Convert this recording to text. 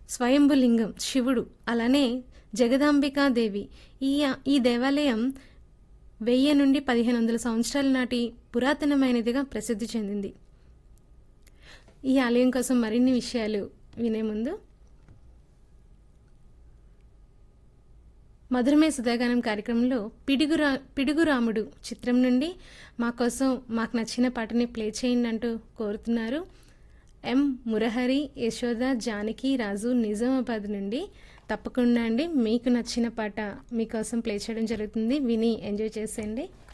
స్వయంభులింగం శివుడు అలానే జగదాంబికాదేవి ఈ ఈ దేవాలయం వెయ్యి నుండి పదిహేను వందల సంవత్సరాల నాటి పురాతనమైనదిగా ప్రసిద్ధి చెందింది ఈ ఆలయం కోసం మరిన్ని విషయాలు వినే ముందు మధురమే సుధాగానం కార్యక్రమంలో పిడుగురా పిడుగురాముడు చిత్రం నుండి మా కోసం మాకు నచ్చిన పాటని ప్లే చేయండి అంటూ కోరుతున్నారు ఎం మురహరి యశోద జానకి రాజు నిజామాబాద్ నుండి తప్పకుండా అండి మీకు నచ్చిన పాట మీకోసం ప్లే చేయడం జరుగుతుంది విని ఎంజాయ్ చేసేయండి